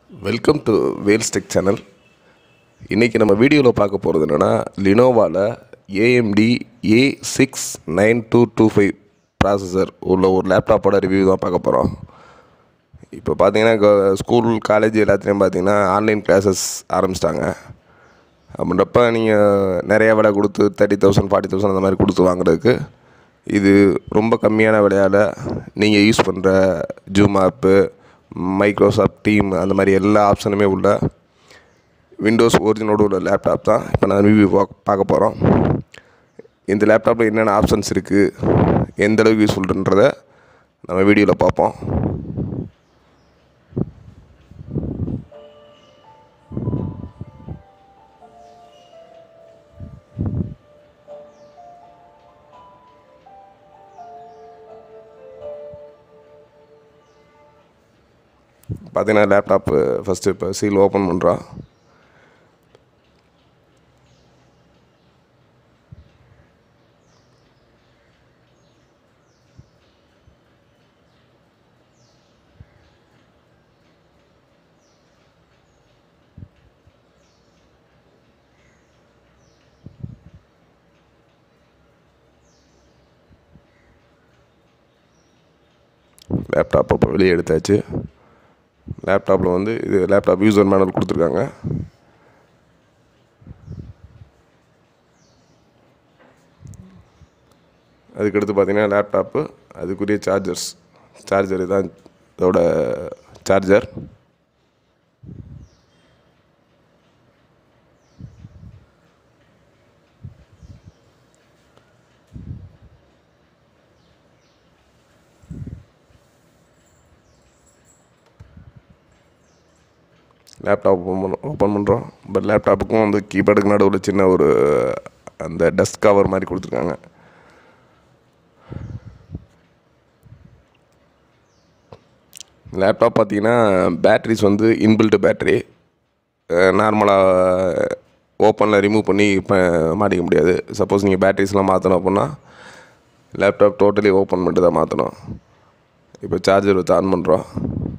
welcome to Vels tech channel இன்றைக்கி நம்ம வீடியோவில் பார்க்க போகிறது என்னென்னா லினோவாவில் AMD A six nine two two five processor உள்ள ஒரு லேப்டாப்போட ரிவ்யூ தான் பார்க்க போகிறோம் இப்போ பார்த்தீங்கன்னா ஸ்கூல் காலேஜ் எல்லாத்துலேயும் பார்த்தீங்கன்னா ஆன்லைன் கிளாஸஸ் ஆரம்பிச்சிட்டாங்க அப்படின்றப்ப நீங்கள் நிறையா விலை கொடுத்து தேர்ட்டி தௌசண்ட் ஃபார்ட்டி தௌசண்ட் அந்த மாதிரி கொடுத்து வாங்குறதுக்கு இது ரொம்ப கம்மியான விலையால் நீங்கள் யூஸ் பண்ணுற ஜூம் ஆப்பு மைக்ரோசாஃப்ட் டீம் அந்த மாதிரி எல்லா ஆப்ஷனுமே உள்ள விண்டோஸ் ஒரிஜினோடு உள்ள லேப்டாப் தான் இப்போ நான் ரிவ்யூ பார்க்க போகிறோம் இந்த லேப்டாப்பில் என்னென்ன ஆப்ஷன்ஸ் இருக்குது எந்த அளவுக்கு யூஸ்ஃபுல்ன்றதை நம்ம வீடியோவில் பார்ப்போம் பார்த்தீங்கன்னா லேப்டாப்பு ஃபஸ்ட்டு இப்போ சீல் ஓப்பன் பண்ணுறோம் லேப்டாப் இப்போ வெளியே எடுத்தாச்சு லேப்டாப்பில் வந்து இது லேப்டாப் யூசர் மேனுவல் கொடுத்துருக்காங்க அதுக்கடுத்து பார்த்தீங்கன்னா லேப்டாப்பு அதுக்குரிய சார்ஜர்ஸ் சார்ஜர் தான் இதோட சார்ஜர் லேப்டாப் ஓப்பன் பண்ண ஓப்பன் பண்ணுறோம் பட் லேப்டாப்புக்கும் வந்து கீபேடுக்கு நடுவில் சின்ன ஒரு அந்த டஸ்ட் கவர் மாதிரி கொடுத்துருக்காங்க லேப்டாப் பார்த்தீங்கன்னா பேட்ரிஸ் வந்து இன்பில்ட் பேட்ரி நார்மலாக ஓப்பனில் ரிமூவ் பண்ணி இப்போ மாட்டிக்க முடியாது சப்போஸ் நீங்கள் பேட்ரிஸ்லாம் மாற்றணும் அப்படின்னா லேப்டாப் டோட்டலி ஓப்பன் பண்ணிட்டு தான் மாற்றணும் இப்போ சார்ஜர் வச்சு ஆன் பண்ணுறோம்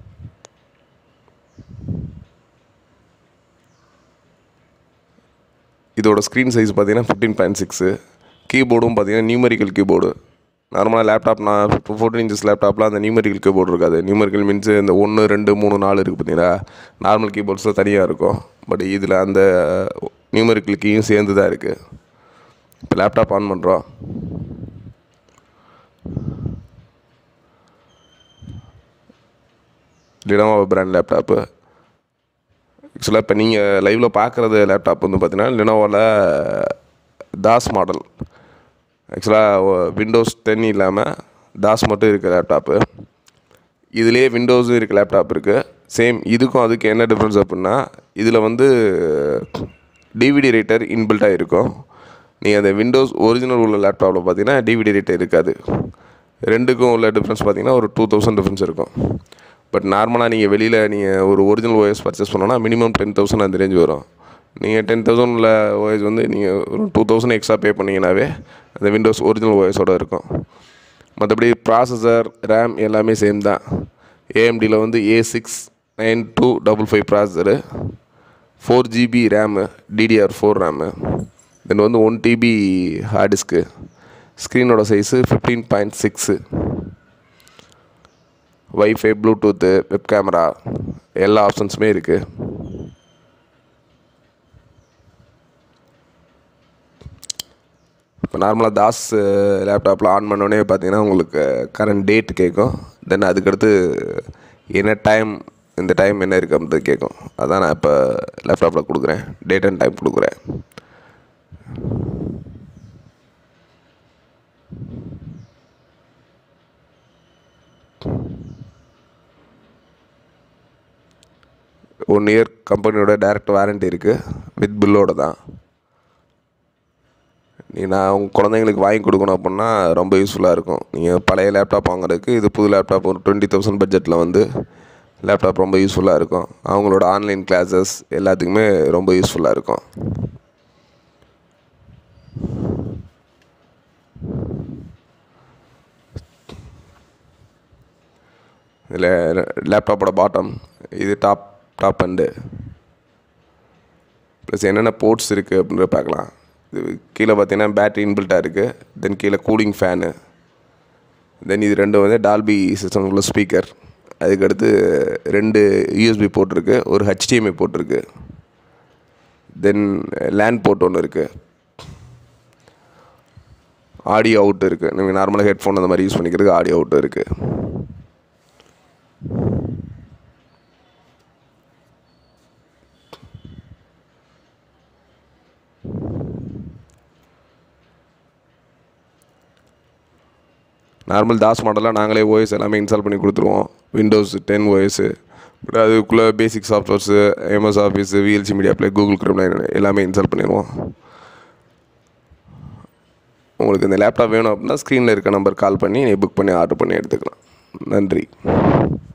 இதோட ஸ்க்ரீன் சைஸ் பார்த்தீங்கன்னா ஃபிஃப்டீன் பாயிண்ட் சிக்ஸு கீபோர்டும் பார்த்தீங்கன்னா நியூமரிக்கல் கீபோர்டு நார்மலாக லேப்டாப் நான் ஃபோர்டீன் இன்ச்சஸ் லேப்டாப்பில் அந்த நியூமரிக்கல் கீபோர்டு இருக்காது நியூமரிக்கல் மீன்ஸ் இந்த ஒன்று ரெண்டு மூணு நாலு இருக்குது பார்த்தீங்களா நார்மல் கீபோர்ட்ஸில் தனியாக இருக்கும் பட் இதில் அந்த நியூமரிக்கல் கீயும் சேர்ந்து தான் இருக்குது இப்போ லேப்டாப் ஆன் பண்ணுறோம் லினோவா பிராண்ட் லேப்டாப்பு ஆக்சுவலாக இப்போ நீங்கள் லைவில் பார்க்குறது லேப்டாப் வந்து பார்த்தீங்கன்னா லினோவாவில் தாஸ் மாடல் ஆக்சுவலாக விண்டோஸ் டென் இல்லாமல் தாஸ் மட்டும் இருக்க லேப்டாப்பு இதுலேயே விண்டோஸும் இருக்க லேப்டாப் இருக்குது சேம் இதுக்கும் அதுக்கு என்ன டிஃப்ரென்ஸ் அப்படின்னா இதில் வந்து டிவிடி ரைட்டர் இன்பில்ட்டாக இருக்கும் நீங்கள் அந்த விண்டோஸ் ஒரிஜினல் உள்ள லேப்டாப்பில் பார்த்தீங்கன்னா டிவிடி ரைட்டர் இருக்காது ரெண்டுக்கும் உள்ள டிஃப்ரென்ஸ் பார்த்தீங்கன்னா ஒரு டூ தௌசண்ட் டிஃப்ரென்ஸ் இருக்கும் பட் நார்மலாக நீங்கள் வெளியில் நீங்கள் ஒரு ஒரிஜினல் ஓஎஸ் பர்ச்சேஸ் பண்ணோன்னா மினிமம் டென் தௌசண்ட் அந்த ரேஞ்ச் வரும் நீங்கள் டென் தௌசண்ட் உள்ள ஓஎஸ் வந்து நீங்கள் ஒரு டூ தௌசண்ட் எக்ஸ்ட்ரா பே பண்ணிங்கனாவே அந்த விண்டோஸ் ஒரிஜினல் ஓஎஸோட இருக்கும் மற்றபடி ப்ராசஸர் ரேம் எல்லாமே சேம் தான் ஏஎம்டியில் வந்து A six nine two double five processor four GB RAM DDR four RAM then வந்து ஒன் டிபி ஹார்ட் டிஸ்க்கு ஸ்க்ரீனோட size fifteen point six wifi Bluetooth web camera எல்லா ஆப்ஷன்ஸுமே இருக்குது இப்போ நார்மலாக தாஸ் லேப்டாப்பில் ஆன் பண்ணோடனே பார்த்தீங்கன்னா உங்களுக்கு கரண்ட் டேட் கேட்கும் தென் அதுக்கடுத்து என்ன டைம் இந்த டைம் என்ன இருக்குது அப்படின்னு கேட்கும் அதான் நான் இப்போ லேப்டாப்பில் கொடுக்குறேன் டேட் அண்ட் டைம் கொடுக்குறேன் ஒன் இயர் கம்பெனியோட டேரக்ட் வாரண்ட்டி இருக்குது வித் பில்லோட தான் நீ நான் உங்கள் குழந்தைங்களுக்கு வாங்கி கொடுக்கணும் அப்படின்னா ரொம்ப யூஸ்ஃபுல்லாக இருக்கும் நீங்கள் பழைய லேப்டாப் வாங்குறதுக்கு இது புது லேப்டாப் ஒரு டுவெண்ட்டி தௌசண்ட் பட்ஜெட்டில் வந்து லேப்டாப் ரொம்ப யூஸ்ஃபுல்லாக இருக்கும் அவங்களோட ஆன்லைன் கிளாஸஸ் எல்லாத்துக்குமே ரொம்ப யூஸ்ஃபுல்லாக இருக்கும் இதில் லேப்டாப்போட பாட்டம் இது டாப் டாப் அண்டு ப்ளஸ் என்னென்ன போர்ட்ஸ் இருக்குது அப்படின்றத பார்க்கலாம் இது கீழே பார்த்தீங்கன்னா பேட்ரி இன்பில்ட்டாக இருக்குது தென் கீழே கூலிங் ஃபேனு தென் இது ரெண்டும் வந்து டால்பி சிஸ்டம் உள்ள ஸ்பீக்கர் அதுக்கடுத்து ரெண்டு யூஎஸ்பி போர்ட் இருக்குது ஒரு ஹெச்டிஎம்ஐ போர்ட் இருக்குது தென் லேண்ட் போர்ட் ஒன்று இருக்குது ஆடியோ அவுட் இருக்குது நீங்கள் நார்மலாக ஹெட்ஃபோன் அந்த மாதிரி யூஸ் பண்ணிக்கிறதுக்கு ஆடியோ அவுட் இருக்குது நார்மல் தாஸ் மாடலாக நாங்களே ஓஎஸ் எல்லாமே இன்ஸ்டால் பண்ணி கொடுத்துருவோம் விண்டோஸ் டென் ஓஎஸ்ஸு பட் அதுக்குள்ளே basic softwares MS office VLC media play Google Chrome எல்லாமே இன்ஸ்டால் பண்ணிடுவோம் உங்களுக்கு இந்த லேப்டாப் வேணும் அப்படின்னா ஸ்க்ரீனில் இருக்க நம்பர் கால் பண்ணி நீ புக் பண்ணி ஆர்டர் பண்ணி எடுத்துக்கலாம் நன்றி